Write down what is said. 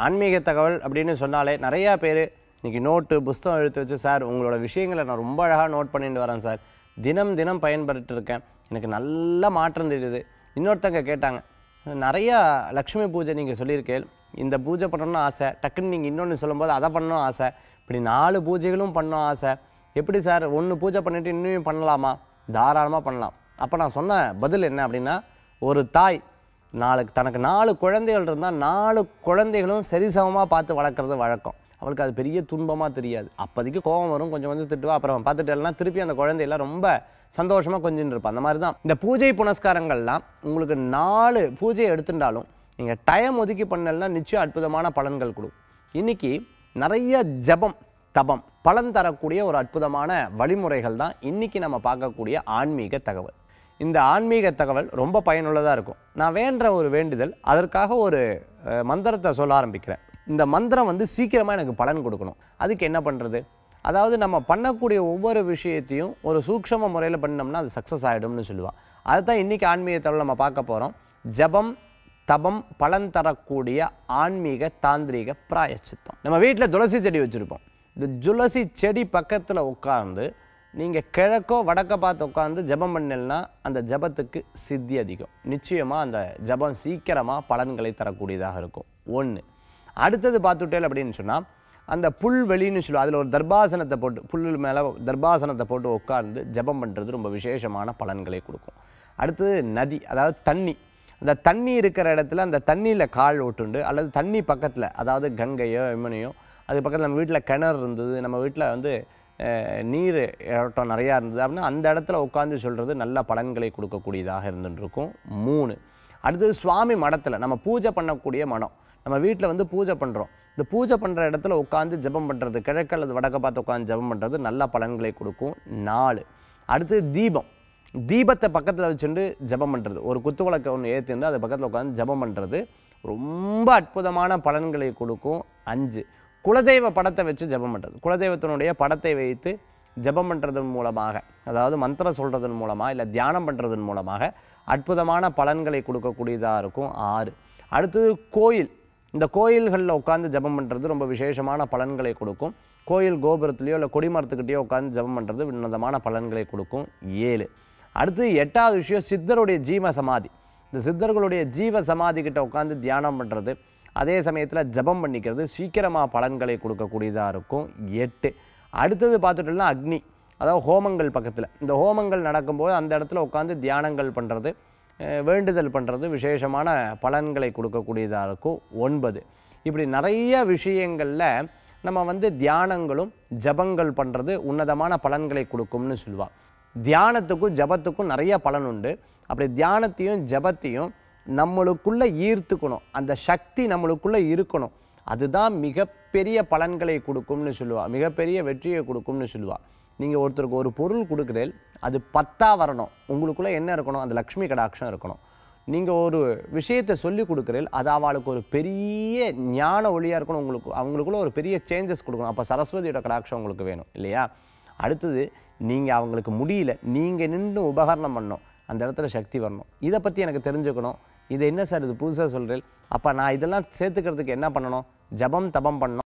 ஆன்மீக தகவல் அப்படின்னு சொன்னாலே நிறையா பேர் இன்னைக்கு நோட்டு புஸ்தகம் எடுத்து வச்சு சார் உங்களோட விஷயங்களை நான் ரொம்ப அழகாக நோட் பண்ணிட்டு வரேன் சார் தினம் தினம் பயன்பட்டு இருக்கேன் எனக்கு நல்ல மாற்றம் தெரியுது இன்னொருத்தங்க கேட்டாங்க நிறையா லக்ஷ்மி பூஜை நீங்கள் சொல்லியிருக்கேன் இந்த பூஜை பண்ணணும்னு ஆசை டக்குன்னு நீங்கள் இன்னொன்று சொல்லும்போது அதை பண்ணணும் ஆசை இப்படி நாலு பூஜைகளும் பண்ணணும் ஆசை எப்படி சார் ஒன்று பூஜை பண்ணிவிட்டு இன்னும் பண்ணலாமா தாராளமாக பண்ணலாம் அப்போ நான் சொன்ன பதில் என்ன அப்படின்னா ஒரு தாய் நாளுக்கு தனக்கு நாலு குழந்தைகள் இருந்தால் நாலு குழந்தைகளும் சரிசமமாக பார்த்து வளர்க்குறது வழக்கம் அவளுக்கு அது பெரிய துன்பமாக தெரியாது அப்போதைக்கு கோபம் வரும் கொஞ்சம் கொஞ்சம் திட்டுவா அப்புறம் பார்த்துட்டேன்னா திருப்பி அந்த குழந்தையெல்லாம் ரொம்ப சந்தோஷமாக கொஞ்சின்னு இருப்பான் அந்த மாதிரி தான் இந்த பூஜை புனஸ்காரங்கள்லாம் உங்களுக்கு நாலு பூஜையை எடுத்துட்டாலும் நீங்கள் டைம் ஒதுக்கி பண்ணலன்னா நிச்சயம் அற்புதமான பலன்கள் கொடுக்கும் இன்னைக்கு நிறைய ஜபம் தபம் பலன் தரக்கூடிய ஒரு அற்புதமான வழிமுறைகள் தான் இன்னைக்கு நம்ம பார்க்கக்கூடிய ஆன்மீக தகவல் இந்த ஆன்மீக தகவல் ரொம்ப பயனுள்ளதாக இருக்கும் நான் வேண்டுற ஒரு வேண்டுதல் அதற்காக ஒரு அஹ், மந்திரத்தை சொல்ல ஆரம்பிக்கிறேன் இந்த மந்திரம் வந்து சீக்கிரமாக எனக்கு பலன் கொடுக்கணும் அதுக்கு என்ன பண்ணுறது அதாவது நம்ம பண்ணக்கூடிய ஒவ்வொரு விஷயத்தையும் ஒரு சூக்ஷம முறையில் பண்ணோம்னா அது சக்ஸஸ் ஆகிடும்னு சொல்லுவாள் அதுதான் இன்றைக்கி ஆன்மீக தகவல் நம்ம பார்க்க போகிறோம் ஜபம் தபம் பலன் தரக்கூடிய ஆன்மீக தாந்திரீக பிராயச்சித்தம் நம்ம வீட்டில் துளசி செடி வச்சுருப்போம் இந்த துளசி செடி பக்கத்தில் உட்கார்ந்து நீங்கள் கிழக்கோ வடக்க பார்த்து உட்காந்து ஜெபம் பண்ணலன்னா அந்த ஜெபத்துக்கு சித்தி அதிகம் நிச்சயமாக அந்த ஜெபம் சீக்கிரமாக பலன்களை தரக்கூடியதாக இருக்கும் ஒன்று அடுத்தது பார்த்துட்டேல் அப்படின்னு சொன்னால் அந்த புல்வெளின்னு சொல்லுவோம் அதில் ஒரு தர்பாசனத்தை போட்டு புல் மேலே தர்பாசனத்தை போட்டு உட்கார்ந்து ஜெபம் பண்ணுறது ரொம்ப விசேஷமான பலன்களை கொடுக்கும் அடுத்தது நதி அதாவது தண்ணி அந்த தண்ணி இருக்கிற இடத்துல அந்த தண்ணியில் கால் ஓட்டுண்டு அல்லது தண்ணி பக்கத்தில் அதாவது கங்கையோ யமுனையோ அது பக்கத்தில் நம்ம வீட்டில் கிணறு இருந்தது நம்ம வீட்டில் வந்து அஹ், நீர் இறட்டம் நிறையா இருந்தது அப்படின்னா அந்த இடத்துல உட்காந்து சொல்கிறது நல்ல பலன்களை கொடுக்கக்கூடியதாக இருந்துட்டு இருக்கும் மூணு அடுத்தது சுவாமி மடத்தில் நம்ம பூஜை பண்ணக்கூடிய மடம் நம்ம வீட்டில் வந்து பூஜை பண்ணுறோம் இந்த பூஜை பண்ணுற இடத்துல உட்காந்து ஜெபம் பண்ணுறது கிழக்கு அல்லது வடக்க பார்த்து உட்காந்து ஜெபம் பண்ணுறது நல்ல பலன்களை கொடுக்கும் நாலு அடுத்தது தீபம் தீபத்தை பக்கத்தில் வச்சுட்டு ஜெபம் பண்ணுறது ஒரு குத்து விளக்கை ஒன்று ஏற்றிருந்து அது பக்கத்தில் உட்காந்து ஜெபம் பண்ணுறது ரொம்ப அற்புதமான பலன்களை கொடுக்கும் அஞ்சு குலதெய்வ படத்தை வச்சு ஜெபம் பண்ணுறது குலதெய்வத்தினுடைய படத்தை வைத்து ஜெபம் பண்ணுறதன் மூலமாக அதாவது மந்திரம் சொல்கிறதன் மூலமாக இல்லை தியானம் பண்ணுறதன் மூலமாக அற்புதமான பலன்களை கொடுக்கக்கூடியதாக இருக்கும் ஆறு அடுத்தது கோயில் இந்த கோயில்களில் உட்காந்து ஜெபம் பண்ணுறது ரொம்ப விசேஷமான பலன்களை கொடுக்கும் கோயில் கோபுரத்துலேயோ இல்லை கொடிமரத்துக்கிட்டேயோ உட்காந்து ஜெபம் பண்ணுறது உன்னதமான பலன்களை கொடுக்கும் ஏழு அடுத்து எட்டாவது விஷயம் சித்தருடைய ஜீவ சமாதி இந்த சித்தர்களுடைய ஜீவ சமாதி கிட்ட உட்காந்து தியானம் பண்ணுறது அதே சமயத்தில் ஜெபம் பண்ணிக்கிறது சீக்கிரமாக பலன்களை கொடுக்கக்கூடியதாக இருக்கும் எட்டு அடுத்தது பார்த்துட்டோம்னா அக்னி அதாவது ஹோமங்கள் பக்கத்தில் இந்த ஹோமங்கள் நடக்கும்போது அந்த இடத்துல உட்காந்து தியானங்கள் பண்ணுறது அஹ் வேண்டுதல் பண்ணுறது விசேஷமான பலன்களை கொடுக்கக்கூடியதாக இருக்கும் ஒன்பது இப்படி நிறைய விஷயங்களில் நம்ம வந்து தியானங்களும் ஜபங்கள் பண்ணுறது உன்னதமான பலன்களை கொடுக்கும்னு சொல்லுவாள் தியானத்துக்கும் ஜபத்துக்கும் நிறைய பலன் உண்டு அப்படி தியானத்தையும் ஜபத்தையும் நம்மளுக்குள்ளே ஈர்த்துக்கணும் அந்த சக்தி நம்மளுக்குள்ளே இருக்கணும் அதுதான் மிகப்பெரிய பலன்களை கொடுக்கும்னு சொல்லுவாள் மிகப்பெரிய வெற்றியை கொடுக்கும்னு சொல்லுவாள் நீங்கள் ஒருத்தருக்கு ஒரு பொருள் கொடுக்குறேன் அது பத்தா வரணும் உங்களுக்குள்ளே என்ன இருக்கணும் அந்த லக்ஷ்மி கடாட்சம் இருக்கணும் நீங்கள் ஒரு விஷயத்தை சொல்லி கொடுக்குறீர்கள் அது அவளுக்கு ஒரு பெரிய ஞான ஒளியாக இருக்கணும் உங்களுக்கு அவங்களுக்குள்ள ஒரு பெரிய சேஞ்சஸ் கொடுக்கணும் அப்போ சரஸ்வதியோட கடாட்சம் உங்களுக்கு வேணும் இல்லையா அடுத்தது நீங்கள் அவங்களுக்கு முடியல நீங்கள் நின்று உபகரணம் பண்ணணும் அந்த இடத்துல சக்தி வரணும் இதை பற்றி எனக்கு தெரிஞ்சுக்கணும் இது என்ன சார் இது புதுசாக சொல்கிறேன் அப்போ நான் இதெல்லாம் சேர்த்துக்கிறதுக்கு என்ன பண்ணணும் ஜபம் தபம் பண்ணணும்